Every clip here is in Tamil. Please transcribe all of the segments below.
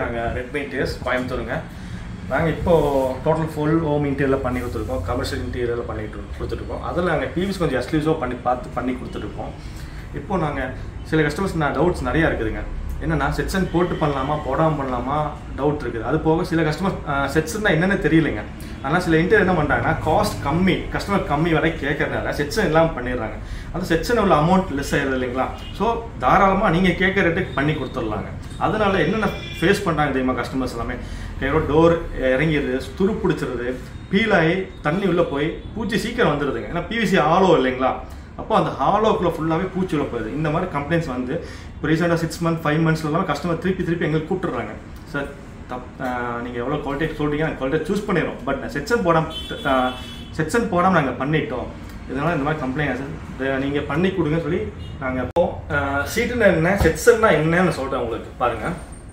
நாங்கள் ரெட் இன்டீரியர்ஸ் கோயம்புத்தூருங்க நாங்கள் இப்போது டோட்டல் ஃபுல் ஹோம் இன்டீரியரில் பண்ணி கொடுத்துருக்கோம் கமர்ஷியல் இன்டீரியரில் பண்ணிட்டு கொடுத்துட்ருக்கோம் அதில் நாங்கள் டிவிஸ் கொஞ்சம் எக்ஸ்க்ளூசிவாக பண்ணி பார்த்து பண்ணி கொடுத்துட்ருக்கோம் இப்போது நாங்கள் சில கஸ்டமர்ஸ் நான் டவுட்ஸ் நிறையா இருக்குதுங்க என்னன்னா செட்ஸன் போட்டு பண்ணலாமா போடாமல் பண்ணலாமா டவுட் இருக்குது அது போக சில கஸ்டமர் செட்ஸ்னா என்னென்னு தெரியலைங்க ஆனால் சில இன்டர் என்ன பண்ணுறாங்கன்னா காஸ்ட் கம்மி கஸ்டமர் கம்மி வரை கேட்கறதுனால செட்ஸன் இல்லாமல் பண்ணிடுறாங்க அந்த செட்ஸன் உள்ள அமௌண்ட் லெஸ் ஆயிடுது இல்லைங்களா ஸோ தாராளமாக நீங்கள் கேட்குற ரேட்டுக்கு பண்ணி கொடுத்துடலாங்க அதனால என்னென்ன ஃபேஸ் பண்ணுறாங்க தெரியுமா கஸ்டமர்ஸ் எல்லாமே கேட்குற டோர் இறங்கிடுது துரு பிடிச்சிருது பீல் ஆகி தண்ணி உள்ளே போய் பூச்சி சீக்கிரம் வந்துடுதுங்க ஏன்னா பிவிசி ஆலோ இல்லைங்களா அப்போ அந்த ஹாலோக்குள்ள ஃபுல்லாகவே பூச்சி உள்ள போகுது இந்த மாதிரி கம்ப்ளைண்ட்ஸ் வந்து இப்போ ரீசெண்டாக சிக்ஸ் மந்த் ஃபைவ் மந்த்ஸ்லாம் கஸ்டமர் திருப்பி திருப்பி எங்களுக்கு கூப்பிட்டுறாங்க சார் தப் நீங்கள் எவ்வளோ குவாலிட்டி சொல்கிறீங்க அந்த குவாலிட்டியை சூஸ் பண்ணிடுறோம் பட் செட்ஸன் போடாமல் செட்ஸன் போடாமல் நாங்கள் பண்ணிட்டோம் இதனால் இந்த மாதிரி கம்ப்ளைண்ட் ஆச்சு நீங்கள் பண்ணி கொடுங்க சொல்லி நாங்கள் இப்போ சீட்டுன்னு என்ன செட்ஸன்னா என்னன்னு சொல்கிறேன் உங்களுக்கு பாருங்கள்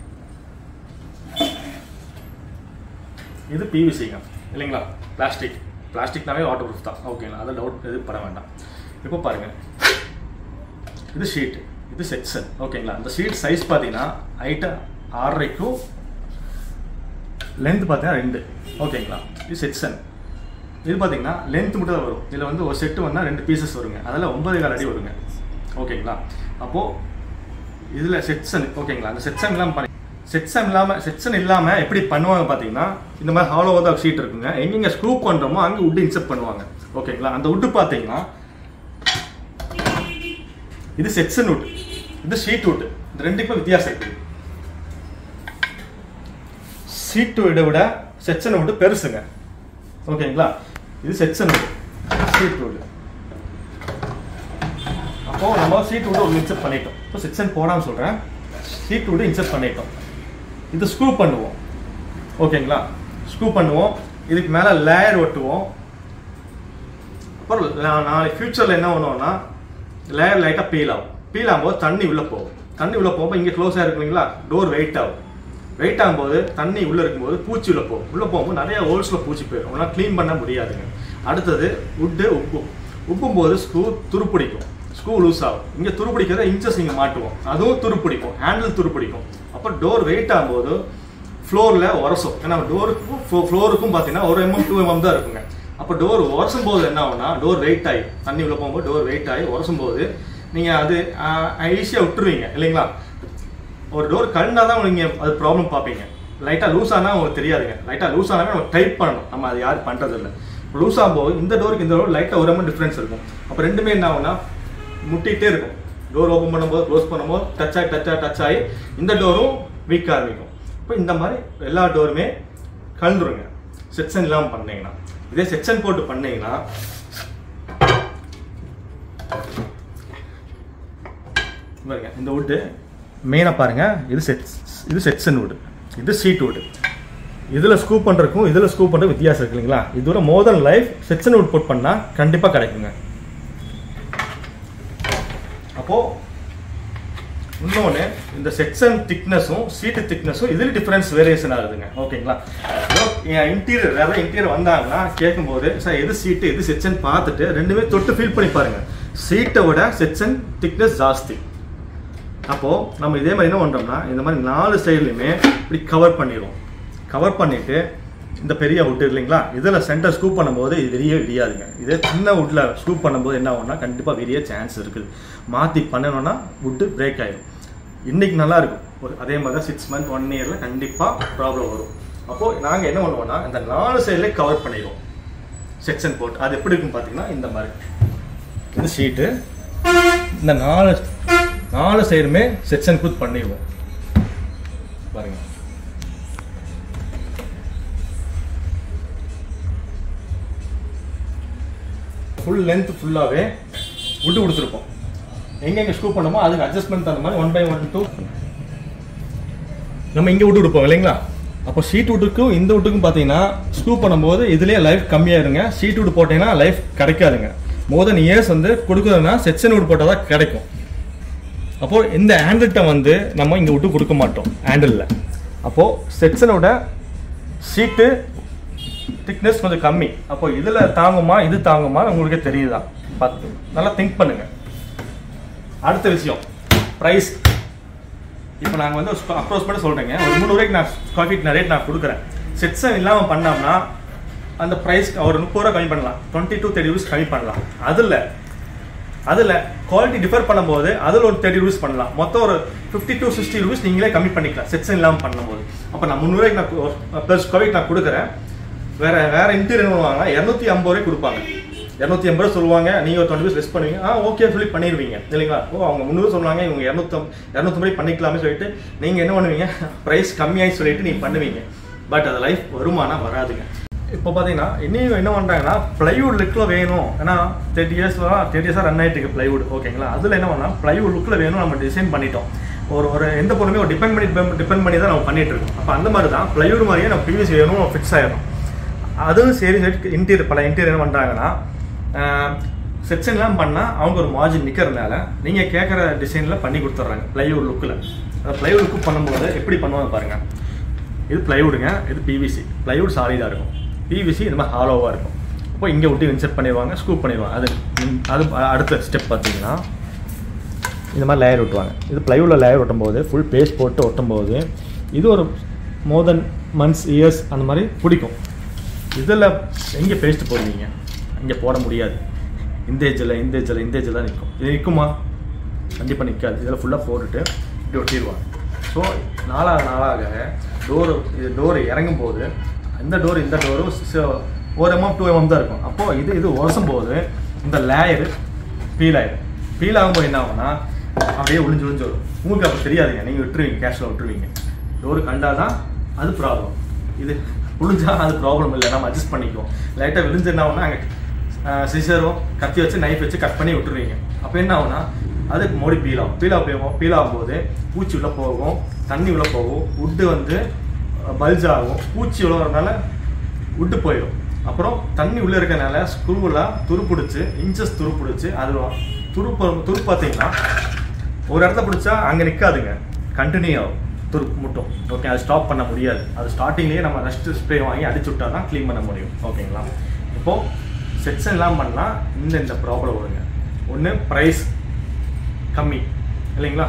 இது பிவிசிங்க இல்லைங்களா பிளாஸ்டிக் பிளாஸ்டிக்னாவே வாட்டர் ப்ரூஃப் தான் ஓகேங்களா அதை டவுட் எது பட வேண்டாம் இப்போ பாருங்க இது ஷீட் இது செக்ஷன் ஓகேங்களா இந்த ஷீட் சைஸ் பார்த்தீங்கன்னா ஹைட்டு ஆறரை டு லென்த் பார்த்தீங்கன்னா ரெண்டு ஓகேங்களா இது செக்ஷன் இது பார்த்தீங்கன்னா லென்த் மட்டும் தான் வரும் இதில் வந்து ஒரு செட்டு வந்தால் ரெண்டு பீசஸ் வருங்க அதில் ஒன்பது கால் அடி வருங்க ஓகேங்களா அப்போது இதில் செக்ஷன் ஓகேங்களா அந்த செக்ஷன் இல்லாமல் பண்ணி செக்ஷன் இல்லாமல் செக்ஷன் இல்லாமல் எப்படி பண்ணுவாங்க பார்த்தீங்கன்னா இந்த மாதிரி ஹாலோ தான் ஷீட் இருக்குங்க எங்கெங்க ஸ்க்ரூ பண்ணுறோமோ அங்கே உட் இன்செப்ட் பண்ணுவாங்க ஓகேங்களா அந்த உட்டு பார்த்தீங்கன்னா இது செக்ஷன் உட் இது ஷீட் உட் இந்த ரெண்டுக்கும் வித்தியாசம் இருக்கு ஷீட் விட விட செக்ஷன் விட்டு பெருசுங்க ஓகேங்களா இது செக்ஷன் உட் ஷீட் உட் அப்போ நம்ம சீட் விட்டு ஒரு இன்செர்ட் பண்ணிட்டோம் இப்போ செக்ஷன் போடாமல் சொல்கிறேன் சீட் விட்டு இன்செர்ட் பண்ணிட்டோம் இது ஸ்க்ரூ பண்ணுவோம் ஓகேங்களா ஸ்க்ரூ பண்ணுவோம் இதுக்கு மேலே லேயர் ஒட்டுவோம் அப்புறம் நா- நாளைக்கு ஃபியூச்சரில் என்ன பண்ணுவோம்னா லேயர் லைட்டாக பீல் ஆகும் பீல் ஆகும்போது தண்ணி உள்ளே போகும் தண்ணி உள்ளே போகும்போது இங்கே க்ளோஸாக இருக்கு இல்லைங்களா டோர் வெயிட் ஆகும் வெயிட் ஆகும்போது தண்ணி உள்ளே இருக்கும்போது பூச்சி உள்ளே போகும் உள்ளே போகும்போது நிறைய ஹோல்ஸில் பூச்சி போயிடும் உங்களால் க்ளீன் பண்ண முடியாதுங்க அடுத்தது உட்டு உப்பும் உப்பும் போது ஸ்க்ரூ துருப்பிடிக்கும் ஸ்க்ரூ லூஸ் ஆகும் இங்கே துருப்பிடிக்கிறத இன்ச்சஸ் இங்கே மாட்டுவோம் அதுவும் துருப்பிடிக்கும் ஹேண்டில் துருப்பிடிக்கும் அப்போ டோர் வெயிட் ஆகும்போது ஃப்ளோரில் உரசும் ஏன்னா டோருக்கும் ஃப்ளோருக்கும் பார்த்தீங்கன்னா ஒரு எம்எம் டூ எம்எம் தான் இருக்குங்க அப்போ டோர் உரசும் போது என்ன ஆகும்னா டோர் வெயிட் ஆகி தண்ணி உள்ள போகும்போது டோர் வெயிட் ஆகி உரசும் போது நீங்கள் அது ஈஸியாக விட்டுருவீங்க இல்லைங்களா ஒரு டோர் கண்டா தான் நீங்கள் அது ப்ராப்ளம் பார்ப்பீங்க லைட்டாக லூஸ் ஆனால் உங்களுக்கு தெரியாதுங்க லைட்டாக லூஸ் ஆனாவே நம்ம டைப் பண்ணணும் நம்ம அது யாரும் பண்ணுறதில்ல லூஸ் ஆகும்போது இந்த டோருக்கு இந்த டோர் லைட்டாக ஒரு எம்எம் டிஃப்ரென்ஸ் இருக்கும் அப்போ ரெண்டுமே என்ன ஆகும்னா முட்டிகிட்டே இருக்கும் டோர் ஓப்பன் பண்ணும்போது க்ளோஸ் பண்ணும்போது டச் ஆகி டச் ஆகி டச் ஆகி இந்த டோரும் வீக் ஆரம்பிக்கும் இப்போ இந்த மாதிரி எல்லா டோருமே கலந்துருங்க செக்ஷன் இல்லாமல் பண்ணீங்கன்னா இதே செக்ஷன் போட்டு பண்ணீங்கன்னா பாருங்க இந்த வுட்டு மெயினாக பாருங்க இது செட் இது செக்ஷன் வுட் இது சீட் வுட் இதில் ஸ்கூப் பண்ணுறதுக்கும் இதில் ஸ்கூப் பண்ணுறது வித்தியாசம் இருக்கு இல்லைங்களா இதோட more then life section wood போட் பண்ணால் கண்டிப்பாக கிடைக்குங்க அப்போது இன்னொன்று இந்த செக்ஷன் திக்னஸும் சீட்டு திக்னஸும் இதில் டிஃப்ரென்ஸ் வேரியேஷன் ஆகுதுங்க ஓகேங்களா இன்டீரியர் அதாவது இன்டீரியர் வந்தாங்கன்னா கேட்கும்போது சார் எது சீட்டு எது செக்ஷன் பார்த்துட்டு ரெண்டுமே தொட்டு ஃபீல் பண்ணி பாருங்க சீட்டை விட செக்ஷன் திக்னஸ் ஜாஸ்தி அப்போது நம்ம இதே மாதிரி என்ன பண்ணுறோம்னா இந்த மாதிரி நாலு சைட்லையுமே இப்படி கவர் பண்ணிடுவோம் கவர் பண்ணிவிட்டு இந்த பெரிய வுட் இல்லைங்களா இதில் சென்டர் ஸ்கூப் பண்ணும்போது இது விரிய விரியாதுங்க இதே சின்ன வுட்டில் ஸ்கூப் பண்ணும்போது என்ன ஆகும்னா கண்டிப்பாக விரிய சான்ஸ் இருக்குது மாற்றி பண்ணணும்னா வுட்டு பிரேக் ஆயிடும் இன்னைக்கு நல்லா இருக்கும் ஒரு அதே மாதிரி தான் சிக்ஸ் மந்த் ஒன் இயரில் கண்டிப்பாக ப்ராப்ளம் வரும் அப்போது நாங்கள் என்ன பண்ணுவோம்னா இந்த நாலு சைட்லேயே கவர் பண்ணிடுவோம் செக்ஷன் போட்டு அது எப்படி இருக்கும் பார்த்தீங்கன்னா இந்த மாதிரி இது ஷீட்டு இந்த நாலு நாலு சைடுமே செக்ஷன் கூத் பண்ணிடுவோம் பாருங்க ஃபுல் லென்த் ஃபுல்லாகவே விட்டு கொடுத்துருப்போம் எங்கெங்கே ஸ்க்ரூ பண்ணமோ அதுக்கு அட்ஜஸ்ட்மெண்ட் அந்த மாதிரி ஒன் பை ஒன் டூ நம்ம இங்கே விட்டு கொடுப்போம் இல்லைங்களா அப்போ ஷீட் வுட்டுக்கும் இந்த வுட்டுக்கும் பார்த்தீங்கன்னா ஸ்க்ரூ பண்ணும்போது இதுலேயே லைஃப் கம்மியாயிருங்க ஷீட் வுட் போட்டீங்கன்னா லைஃப் கிடைக்காதுங்க மோர் தென் இயர்ஸ் வந்து கொடுக்குறதுனா செக்ஷன் வுட் போட்டால் தான் கிடைக்கும் அப்போ இந்த ஹேண்டில்கிட்ட வந்து நம்ம இங்கே விட்டு கொடுக்க மாட்டோம் ஹேண்டிலில் அப்போது செக்ஷனோட சீட்டு திக்னஸ் கொஞ்சம் கம்மி அப்போ இதில் தாங்குமா இது தாங்குமா உங்களுக்கே தெரியுதா பார்த்து நல்லா திங்க் பண்ணுங்க அடுத்த விஷயம் ப்ரைஸ் இப்போ நாங்கள் வந்து அப்ரோச் பண்ணி சொல்கிறேங்க ஒரு முந்நூறுவாய்க்கு நான் ஸ்கொயர் ஃபீட் நான் ரேட் நான் கொடுக்குறேன் செட்ஸன் இல்லாமல் பண்ணோம்னா அந்த ப்ரைஸ் ஒரு முப்பது ரூபா கம்மி பண்ணலாம் டுவெண்ட்டி டூ தேர்ட்டி ருபீஸ் கம்மி பண்ணலாம் அதில் அதில் குவாலிட்டி டிஃபர் பண்ணும்போது அதில் ஒரு தேர்ட்டி ருபீஸ் பண்ணலாம் மொத்தம் ஒரு ஃபிஃப்டி டு சிக்ஸ்டி ருபீஸ் நீங்களே கம்மி பண்ணிக்கலாம் செட்ஸன் இல்லாமல் பண்ணும்போது அப்போ நான் முந்நூறுவாய்க்கு நான் ப்ளஸ் ஸ்கொயர் நான் கொடுக்குறேன் வேற வேற இன்டீரியர் வாங்கினா இரநூத்தி ஐம்பது ரூபாய் கொடுப்பாங்க இரநூத்தி ஐம்பது ரூபா சொல்லுவாங்க நீங்கள் ஒரு டுவெண்ட்டி லெஸ் பண்ணுவீங்க ஆ ஓகே சொல்லி பண்ணிடுவீங்க இல்லைங்களா ஓ அவங்க முந்நூறு சொல்லுவாங்க இவங்க இரநூத்தம் இரநூத்தம்பது பண்ணிக்கலாமே சொல்லிட்டு நீங்கள் என்ன பண்ணுவீங்க ப்ரைஸ் கம்மியாகி சொல்லிட்டு நீங்கள் பண்ணுவீங்க பட் அது லைஃப் வருமானம் வராதுங்க இப்போ பார்த்தீங்கன்னா இன்னும் என்ன பண்ணுறாங்கன்னா பிளைவுட் லுக்கில் வேணும் ஏன்னா தேர்ட்டி இயர்ஸ்லாம் தேர்ட்டி இயர்ஸாக ரன் ஆகிட்டு இருக்கு பிளைவுட் ஓகேங்களா அதில் என்ன பண்ணால் பிளைவுட் லுக்கில் வேணும் நம்ம டிசைன் பண்ணிட்டோம் ஒரு ஒரு எந்த பொருளுமே ஒரு டிபெண்ட் பண்ணி டிபெண்ட் பண்ணி தான் நம்ம பண்ணிட்டு இருக்கோம் அப்போ அந்த மாதிரி தான் பிளைவுட் மாதிரியே நம்ம பிவிசி வேணும் ஃபிக்ஸ் ஆயிடும் அதுவும் சரி சரி இன்டீரியர் பல இன்டீரியர் என்ன பண்ணுறாங்கன்னா செக்ஷன்லாம் பண்ணால் அவங்க ஒரு மார்ஜின் நிற்கிறதுனால நீங்கள் கேட்குற டிசைனில் பண்ணி கொடுத்துட்றாங்க பிளைவுட் லுக்கில் அந்த பிளைவுட் லுக்கு பண்ணும்போது எப்படி பண்ணுவாங்க பாருங்கள் இது பிளைவுடுங்க இது பிவிசி பிளைவுட் சாலிடாக இருக்கும் பிவிசி இந்த மாதிரி ஹாலோவாக இருக்கும் அப்போ இங்கே விட்டு இன்செர்ட் பண்ணிடுவாங்க ஸ்கூப் பண்ணிடுவாங்க அது அது அடுத்த ஸ்டெப் பார்த்தீங்கன்னா இந்த மாதிரி லேயர் ஒட்டுவாங்க இது பிளைவுட்டில் லேயர் ஒட்டும் போது ஃபுல் பேஸ்ட் போட்டு ஒட்டும் போது இது ஒரு மோர் தென் மந்த்ஸ் இயர்ஸ் அந்த மாதிரி பிடிக்கும் இதில் எங்கே பேஸ்ட் போடுவீங்க இங்கே போட முடியாது இந்த ஏஜில் இந்த ஏஜில் இந்த ஏஜில் தான் நிற்கும் இது நிற்குமா கண்டிப்பாக நிற்காது இதில் ஃபுல்லாக போட்டுட்டு இப்படி ஒட்டிடுவாங்க ஸோ நாளாக நாளாக டோர் இது டோர் இறங்கும் போது இந்த டோர் இந்த டோரும் ஒரு எம்எம் டூ எம்எம் தான் இருக்கும் அப்போது இது இது உரசும் போது இந்த லேயர் பீல் ஆயிடும் பீல் ஆகும்போது என்ன ஆகும்னா அப்படியே ஒளிஞ்சு ஒளிஞ்சு வரும் உங்களுக்கு அப்போ தெரியாதுங்க நீங்கள் விட்டுருவீங்க கேஷில் விட்டுருவீங்க டோர் கண்டாதான் அது ப்ராப்ளம் இது விழுஞ்சா அது ப்ராப்ளம் இல்லை நம்ம அட்ஜஸ்ட் பண்ணிக்குவோம் லைட்டாக விழுந்து என்ன ஆகும்னா அங்கே சிசரோ கத்தி வச்சு நைஃப் வச்சு கட் பண்ணி விட்டுருவீங்க அப்போ என்ன ஆகும்னா அது மோடி பீல் ஆகும் பீல் ஆகும் பீல் ஆகும்போது பூச்சி உள்ளே போகும் தண்ணி உள்ளே போகும் உட்டு வந்து பல்ஜ் ஆகும் பூச்சி உள்ள வரனால விட்டு போயிடும் அப்புறம் தண்ணி உள்ளே இருக்கனால ஸ்க்ரூவெல்லாம் துருப்பிடிச்சு இன்ச்சஸ் துருப்பிடிச்சு அது துரு துரு பார்த்தீங்கன்னா ஒரு இடத்துல பிடிச்சா அங்கே நிற்காதுங்க கண்டினியூ ஆகும் துரு முட்டும் ஓகே அது ஸ்டாப் பண்ண முடியாது அது ஸ்டார்டிங்லேயே நம்ம ரெஸ்ட் ஸ்ப்ரே வாங்கி அடிச்சு விட்டா தான் க்ளீன் பண்ண முடியும் ஓகேங்களா இப்போது செக்ஷன் எல்லாம் பண்ணால் இந்த இந்த ப்ராப்ளம் வருங்க ஒன்று ப்ரைஸ் கம்மி இல்லைங்களா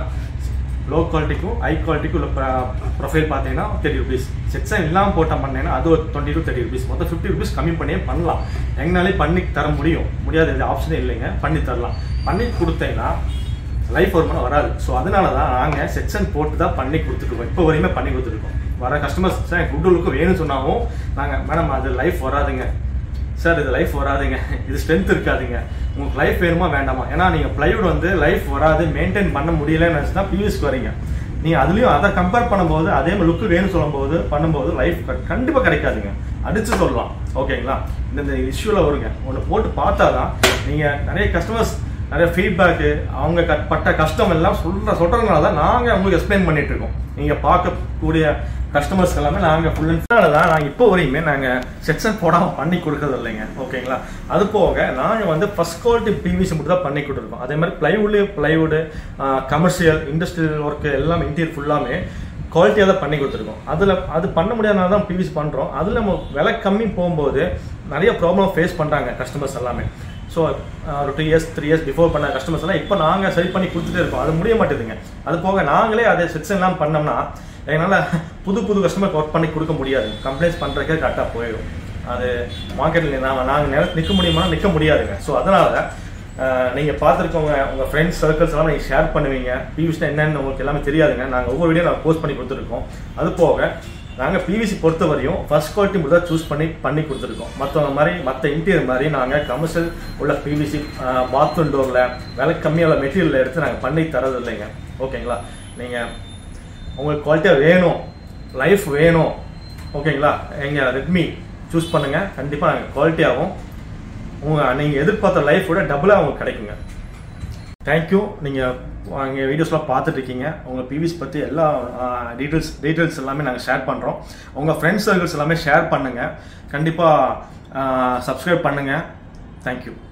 லோ குவாலிட்டிக்கும் ஹை குவாலிட்டிக்கும் உள்ள ப்ரொஃபைல் பார்த்தீங்கன்னா தேர்ட்டி ருபீஸ் செக்ஷன் இல்லாமல் போட்டால் பண்ணேன்னா அது ஒரு டுவெண்ட்டி டு தேர்ட்டி ருபீஸ் மொத்தம் ஃபிஃப்டி ருபீஸ் கம்மி பண்ணியே பண்ணலாம் எங்கனாலே பண்ணி தர முடியும் முடியாது இது ஆப்ஷனே இல்லைங்க பண்ணி தரலாம் பண்ணி கொடுத்தீங்கன்னா லைஃப் வருமானம் வராது ஸோ அதனால தான் நாங்கள் செக்ஷன் போட்டு தான் பண்ணி கொடுத்துருக்கோம் இப்போ வரையுமே பண்ணி கொடுத்துருக்கோம் வர கஸ்டமர்ஸ் சார் குட் லுக்கு வேணும்னு சொன்னாலும் நாங்கள் மேடம் அது லைஃப் வராதுங்க சார் இது லைஃப் வராதுங்க இது ஸ்ட்ரென்த் இருக்காதுங்க உங்களுக்கு லைஃப் வேணுமா வேண்டாமா ஏன்னா நீங்கள் பிளைவுட் வந்து லைஃப் வராது மெயின்டைன் பண்ண முடியலன்னு நினச்சி தான் பிவிஎஸ்க்கு வரீங்க நீங்கள் அதுலேயும் அதை கம்பேர் பண்ணும்போது அதே மாதிரி லுக்கு வேணும்னு சொல்லும்போது பண்ணும்போது லைஃப் கண்டிப்பாக கிடைக்காதுங்க அடிச்சு சொல்லலாம் ஓகேங்களா இந்த இந்த இஷ்யூவில் வருங்க ஒன்று போட்டு பார்த்தா தான் நீங்கள் நிறைய கஸ்டமர்ஸ் நிறைய ஃபீட்பேக்கு அவங்க க பட்ட கஷ்டம் எல்லாம் சொல்ற சொல்றதுனால தான் நாங்கள் உங்களுக்கு எக்ஸ்பிளைன் பண்ணிட்டு இருக்கோம் நீங்கள் பார்க்கக்கூடிய கஸ்டமர்ஸ் எல்லாமே நாங்கள் ஃபுல் அண்ட் ஃபுல்லாக தான் நாங்கள் இப்போ வரையுமே நாங்கள் செக்ஷன் போடாமல் பண்ணி கொடுக்கறது இல்லைங்க ஓகேங்களா அது போக நாங்கள் வந்து ஃபர்ஸ்ட் குவாலிட்டி பிவிசி மட்டும் தான் பண்ணி கொடுத்துருக்கோம் அதே மாதிரி plywood plywood commercial industrial work எல்லாம் இன்டீரியர் ஃபுல்லாமே குவாலிட்டியாக தான் பண்ணி கொடுத்துருக்கோம் அதில் அது பண்ண முடியாதனால தான் பிவிசி பண்ணுறோம் அதில் நம்ம விலை கம்மி போகும்போது நிறைய ப்ராப்ளம் ஃபேஸ் பண்ணுறாங்க கஸ்டமர்ஸ் எல்லாமே ஸோ ஒரு two years three years before பண்ண கஸ்டமர்ஸ் எல்லாம் இப்போ நாங்கள் சரி பண்ணி கொடுத்துட்டே இருக்கோம் அது முடிய மாட்டேதுங்க அது போக நாங்களே அதை செக்ஷன்லாம் பண்ணோம்னா எங்களால் புது புது கஸ்டமர் ஒர்க் பண்ணி கொடுக்க முடியாது கம்ப்ளைண்ட்ஸ் பண்ணுறதுக்கே கரெக்டாக போயிடும் அது மார்க்கெட்டில் நாங்கள் நாங்கள் நில நிற்க முடியுமா நிற்க முடியாதுங்க ஸோ அதனால் நீங்கள் பார்த்துருக்கவங்க உங்கள் ஃப்ரெண்ட்ஸ் சர்க்கிள்ஸ் எல்லாம் நீங்கள் ஷேர் பண்ணுவீங்க பிவிஸ்னா என்னன்னு உங்களுக்கு எல்லாமே தெரியாதுங்க நாங்கள் ஒவ்வொரு வீடியோ நாங்கள் போஸ்ட் பண்ணி கொடுத்துருக்கோம் அது போக நாங்கள் பிவிசி பொறுத்த வரையும் ஃபர்ஸ்ட் குவாலிட்டி மட்டும் தான் சூஸ் பண்ணி பண்ணி கொடுத்துருக்கோம் மற்றவங்க மாதிரி மற்ற இன்டீரியர் மாதிரி நாங்கள் கமர்ஷியல் உள்ள பிவிசி பாத்ரூம் டோரில் விலை கம்மியாக உள்ள மெட்டீரியல் எடுத்து நாங்கள் பண்ணி தரது இல்லைங்க ஓகேங்களா நீங்கள் உங்களுக்கு குவாலிட்டியாக வேணும் லைஃப் வேணும் ஓகேங்களா எங்கள் ரெட்மி சூஸ் பண்ணுங்கள் கண்டிப்பாக நாங்கள் குவாலிட்டியாகவும் உங்கள் நீங்கள் எதிர்பார்த்த லைஃப் விட டபுளாக உங்களுக்கு கிடைக்குங்க தேங்க்யூ நீங்கள் எங்கள் வீடியோஸ்லாம் பார்த்துட்டு இருக்கீங்க உங்கள் பிவிஸ் பற்றி எல்லா டீட்டெயில்ஸ் டீட்டெயில்ஸ் எல்லாமே நாங்கள் ஷேர் பண்ணுறோம் உங்கள் ஃப்ரெண்ட்ஸ் சர்க்கிள்ஸ் எல்லாமே ஷேர் பண்ணுங்கள் கண்டிப்பாக சப்ஸ்கிரைப் பண்ணுங்கள் தேங்க்யூ